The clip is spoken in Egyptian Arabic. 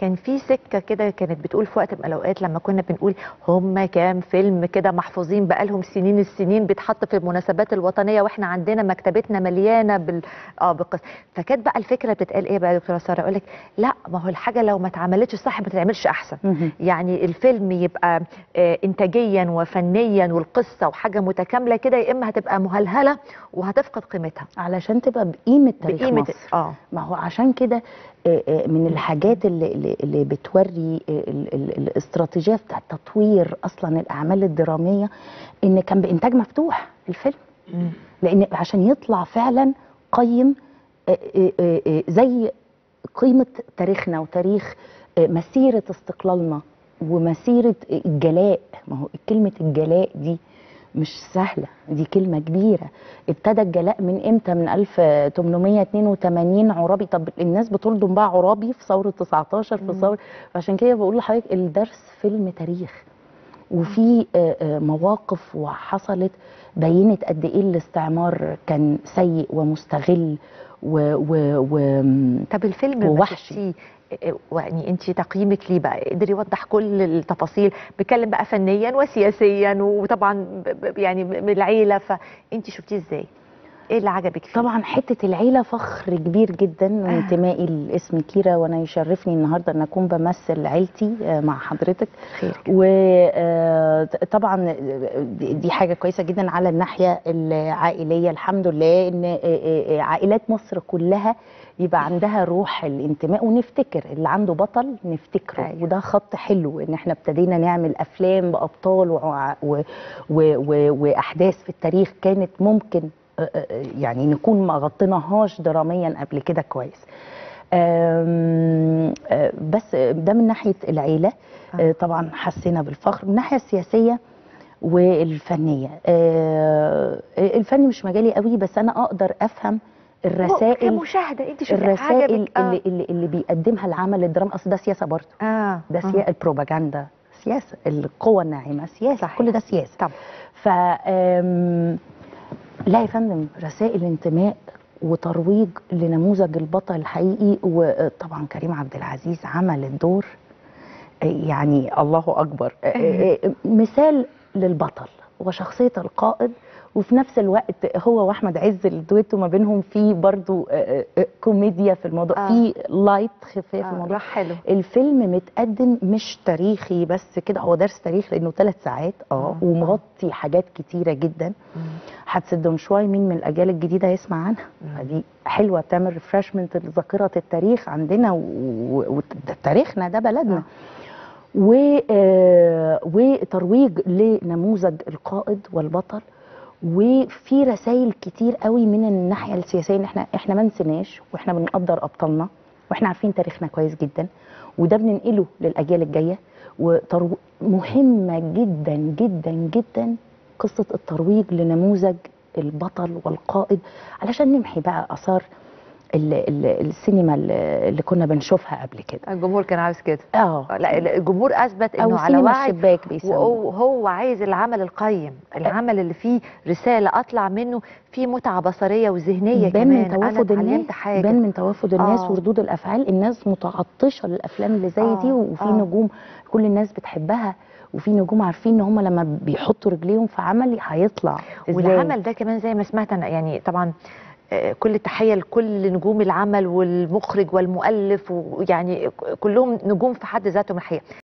كان في سكه كده كانت بتقول في وقت من الاوقات لما كنا بنقول هم كام فيلم كده محفوظين بقالهم سنين السنين بيتحط في المناسبات الوطنيه واحنا عندنا مكتبتنا مليانه بال اه بالقص فكانت بقى الفكره بتتقال ايه بقى يا دكتوره ساره اقول لك لا ما هو الحاجه لو ما اتعملتش صح ما تتعملش احسن مهم. يعني الفيلم يبقى آه، انتاجيا وفنيا والقصه وحاجه متكامله كده يا اما هتبقى مهلهله وهتفقد قيمتها علشان تبقى بقيمه تاريخ بقيمه مصر اه ما هو عشان كده آه، آه، من الحاجات اللي, اللي- اللي بتوري آه، ال- ال- الاستراتيجيه بتاع تطوير اصلا الاعمال الدراميه ان كان بانتاج مفتوح الفيلم مم. لان عشان يطلع فعلا قيم آه، آه، آه، آه، زي قيمه تاريخنا وتاريخ آه، مسيره استقلالنا ومسيره الجلاء ما هو كلمه الجلاء دي مش سهله دي كلمه كبيره ابتدى الجلاء من امتى من 1882 عرابي طب الناس بتلضم بقى عرابي في ثوره 19 في ثوره عشان كده بقول لحضرتك الدرس فيلم تاريخ وفي آه، آه، مواقف وحصلت بينت قد ايه الاستعمار كان سيء ومستغل و, و, و طب الفيلم لما ووحشي. شفتيه آه، يعني انت تقييمك ليه بقى قدر يوضح كل التفاصيل بيتكلم بقى فنيا وسياسيا وطبعا ب- ب- يعني من العيله فانت شفتيه ازاي ايه اللي عجبك فيه طبعا حته العيله فخر كبير جدا وانتمائي لاسم كيرا وانا يشرفني النهارده ان اكون بمثل عيلتي آه، مع حضرتك خير وطبعا دي حاجه كويسه جدا على الناحيه العائليه الحمد لله ان آه، آه، عائلات مصر كلها يبقى عندها روح الانتماء ونفتكر اللي عنده بطل نفتكره أيوة. وده خط حلو ان احنا ابتدينا نعمل افلام بابطال وع- و و و واحداث في التاريخ كانت ممكن آه، آه، يعني نكون ما غطيناهاش دراميا قبل كده كويس آم، آه، بس ده من ناحيه العيله آه، طبعا حسينا بالفخر من الناحيه السياسيه والفنيه آه، الفن مش مجالي قوي بس انا اقدر افهم الرسائل كمشاهده انت شفتي الرسائل عجبك آه. اللي, اللي اللي بيقدمها العمل الدرامي اصل ده سياسه برضه اه ده آه. سياسه البروباجندا سياسه القوى الناعمه سياسه صحيح. كل ده سياسه طبعا ف آم، لا يا فندم رسائل انتماء وترويج لنموذج البطل الحقيقي وطبعا كريم عبد العزيز عمل الدور يعني الله اكبر مثال للبطل وشخصيه القائد وفي نفس الوقت هو واحمد عز الدويتو ما بينهم في برضو آه، آه، كوميديا في الموضوع آه. في لايت خفاف في آه، الموضوع راح حلو الفيلم متقدم مش تاريخي بس كده هو درس تاريخ لانه ثلاث ساعات اه آه. ومغطي حاجات كتيره جدا مم. حادثه دون شوي مين من الاجيال الجديده يسمع عنها مم. فدي حلوه بتعمل ريفرشمنت لذاكره التاريخ عندنا وتاريخنا ده بلدنا و آه، وترويج لنموذج القائد والبطل وفي رسائل كتير قوي من الناحيه السياسيه ان احنا احنا ما نسيناش واحنا بنقدر ابطالنا واحنا عارفين تاريخنا كويس جدا وده بننقله للاجيال الجايه ومهمه جدا جدا جدا قصه الترويج لنموذج البطل والقائد علشان نمحي بقى اثار ال- ال- السينما اللي اللي كنا بنشوفها قبل كده الجمهور كان عاوز كده اه لا لا، الجمهور اثبت او انه على سينما وعي الشباك بيسموه وهو هو عايز العمل القيم العمل اللي فيه رساله اطلع منه فيه متعه بصريه وذهنيه بان من كمان انا توافد الناس اتعلمت حاجه بان من توافد الناس آه. وردود الافعال الناس متعطشه للافلام اللي زي آه، دي وفي آه. نجوم كل الناس بتحبها وفي نجوم عارفين ان هم لما بيحطوا رجليهم في عمل هيطلع إزاي. والعمل ده كمان زي ما سمعت انا يعني طبعا آه، كل التحيه لكل نجوم العمل والمخرج والمؤلف ويعني كلهم نجوم في حد ذاتهم الحقيقه